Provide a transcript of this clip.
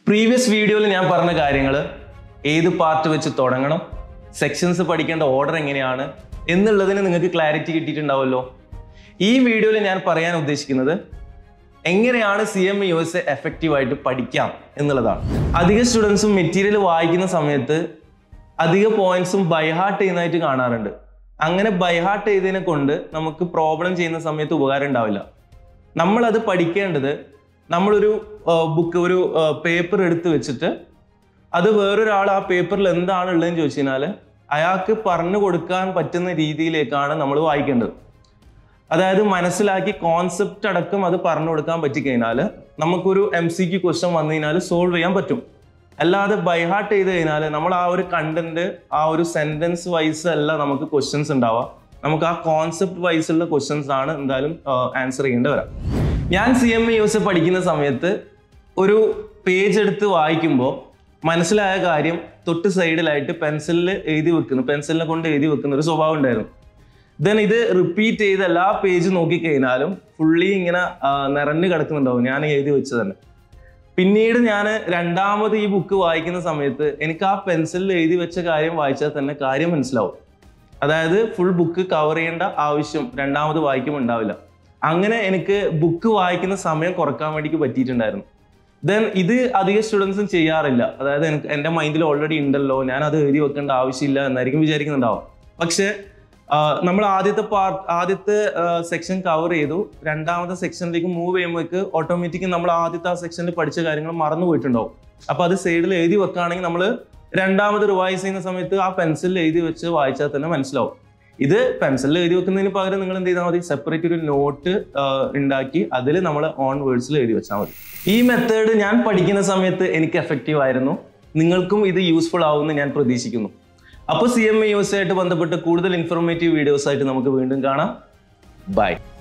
previous വീഡിയോയിൽ ഞാൻ പറഞ്ഞ കാര്യങ്ങൾ ഏത് പാർട്ട് വെച്ച് തുടങ്ങണം സെക്ഷൻസ് പഠിക്കേണ്ട ഓർഡർ എങ്ങനെയാണ് എന്നുള്ളതിന് നിങ്ങൾക്ക് ക്ലാരിറ്റി കിട്ടിയിട്ടുണ്ടാവുമല്ലോ ഈ വീഡിയോയിൽ ഞാൻ പറയാൻ ഉദ്ദേശിക്കുന്നത് എങ്ങനെയാണ് C M U S A effective ആയിട്ട് പഠിക്കാം എന്നുള്ളതാണ് അധിക സ്റ്റുഡൻസും മെറ്റീരിയൽ വായിക്കുന്ന സമയത്ത് അധിക പോയിന്റ്സും ബൈഹാർട്ട് ചെയ്യുന്നതായിട്ട് കാണാറുണ്ട് അങ്ങനെ ബൈഹാർട്ട് ചെയ്തതിനെ കൊണ്ട് നമുക്ക് പ്രോബ്ലം ചെയ്യുന്ന സമയത്ത് ഉപകാരം ഉണ്ടാവില്ല നമ്മളത് പഠിക്കേണ്ടത് നമ്മളൊരു ബുക്ക് ഒരു പേപ്പർ എടുത്ത് വെച്ചിട്ട് അത് വേറൊരാൾ ആ പേപ്പറിൽ എന്താണ് ഉള്ളതെന്ന് ചോദിച്ചു കഴിഞ്ഞാൽ അയാൾക്ക് പറഞ്ഞു കൊടുക്കാൻ പറ്റുന്ന രീതിയിലേക്കാണ് നമ്മൾ വായിക്കേണ്ടത് അതായത് മനസ്സിലാക്കി കോൺസെപ്റ്റ് അടക്കം അത് പറഞ്ഞു കൊടുക്കാൻ പറ്റിക്കഴിഞ്ഞാൽ നമുക്കൊരു എം സി ക്യു ക്വസ്റ്റ്യൻ വന്നു കഴിഞ്ഞാൽ സോൾവ് ചെയ്യാൻ പറ്റും അല്ലാതെ ബൈഹാർട്ട് ചെയ്ത് കഴിഞ്ഞാൽ നമ്മൾ ആ ഒരു കണ്ടന്റ് ആ ഒരു സെന്റൻസ് വൈസ് അല്ല നമുക്ക് ക്വസ്റ്റ്യൻസ് ഉണ്ടാവുക നമുക്ക് ആ കോൺസെപ്റ്റ് വൈസ് ഉള്ള ക്വസ്റ്റ്യൻസ് ആണ് എന്തായാലും ആൻസർ ചെയ്യേണ്ടി വരാം ഞാൻ സി എം എ യൂസ് പഠിക്കുന്ന സമയത്ത് ഒരു പേജ് എടുത്ത് വായിക്കുമ്പോൾ മനസ്സിലായ കാര്യം തൊട്ട് സൈഡിലായിട്ട് പെൻസിലിൽ എഴുതി വെക്കുന്നു പെൻസിലിനെ കൊണ്ട് എഴുതി വെക്കുന്ന ഒരു സ്വഭാവം ഉണ്ടായിരുന്നു ദെൻ ഇത് റിപ്പീറ്റ് ചെയ്ത് എല്ലാ പേജ് നോക്കിക്കഴിഞ്ഞാലും ഫുള്ളി ഇങ്ങനെ ആ, നിറഞ്ഞു കിടക്കുന്നുണ്ടാവും ഞാൻ എഴുതി വെച്ചത് തന്നെ പിന്നീട് ഞാൻ രണ്ടാമത് ഈ ബുക്ക് വായിക്കുന്ന സമയത്ത് എനിക്ക് ആ പെൻസിലിൽ എഴുതി വെച്ച കാര്യം വായിച്ചാൽ തന്നെ കാര്യം മനസ്സിലാവും അതായത് ഫുൾ ബുക്ക് കവർ ചെയ്യേണ്ട ആവശ്യം രണ്ടാമത് വായിക്കുമ്പോൾ ഉണ്ടാവില്ല അങ്ങനെ എനിക്ക് ബുക്ക് വായിക്കുന്ന സമയം കുറക്കാൻ വേണ്ടിക്ക് പറ്റിയിട്ടുണ്ടായിരുന്നു ദെൻ ഇത് അധിക സ്റ്റുഡൻസും ചെയ്യാറില്ല അതായത് എനിക്ക് എൻ്റെ മൈൻഡിൽ ഓൾറെഡി ഉണ്ടല്ലോ ഞാൻ അത് എഴുതി വെക്കേണ്ട ആവശ്യമില്ല എന്നായിരിക്കും വിചാരിക്കുന്നുണ്ടാവും പക്ഷേ നമ്മൾ ആദ്യത്തെ പാർട്ട് ആദ്യത്തെ സെക്ഷൻ കവർ ചെയ്തു രണ്ടാമത്തെ സെക്ഷനിലേക്ക് മൂവ് ചെയ്യുമ്പോഴേക്ക് ഓട്ടോമാറ്റിക് നമ്മൾ ആദ്യത്തെ ആ സെക്ഷനിൽ പഠിച്ച കാര്യങ്ങൾ മറന്നു പോയിട്ടുണ്ടാവും അപ്പൊ അത് സൈഡിൽ എഴുതി വെക്കുകയാണെങ്കിൽ നമ്മൾ രണ്ടാമത് റിവൈസ് ചെയ്യുന്ന സമയത്ത് ആ പെൻസിലിൽ എഴുതി വെച്ച് വായിച്ചാൽ തന്നെ മനസ്സിലാവും ഇത് പെൻസിലിൽ എഴുതി വെക്കുന്നതിന് പകരം നിങ്ങൾ എന്ത് ചെയ്താൽ മതി സെപ്പറേറ്റ് ഒരു നോട്ട് ഉണ്ടാക്കി അതിൽ നമ്മൾ ഓൺ വേർഡ്സിൽ എഴുതി വെച്ചാൽ മതി ഈ മെത്തേഡ് ഞാൻ പഠിക്കുന്ന സമയത്ത് എനിക്ക് എഫക്റ്റീവ് ആയിരുന്നു നിങ്ങൾക്കും ഇത് യൂസ്ഫുൾ ആവുമെന്ന് ഞാൻ പ്രതീക്ഷിക്കുന്നു അപ്പോൾ സി എം എ യൂസ് ആയിട്ട് ബന്ധപ്പെട്ട് കൂടുതൽ ഇൻഫോർമേറ്റീവ് വീഡിയോസ് ആയിട്ട് നമുക്ക് വീണ്ടും കാണാം ബൈ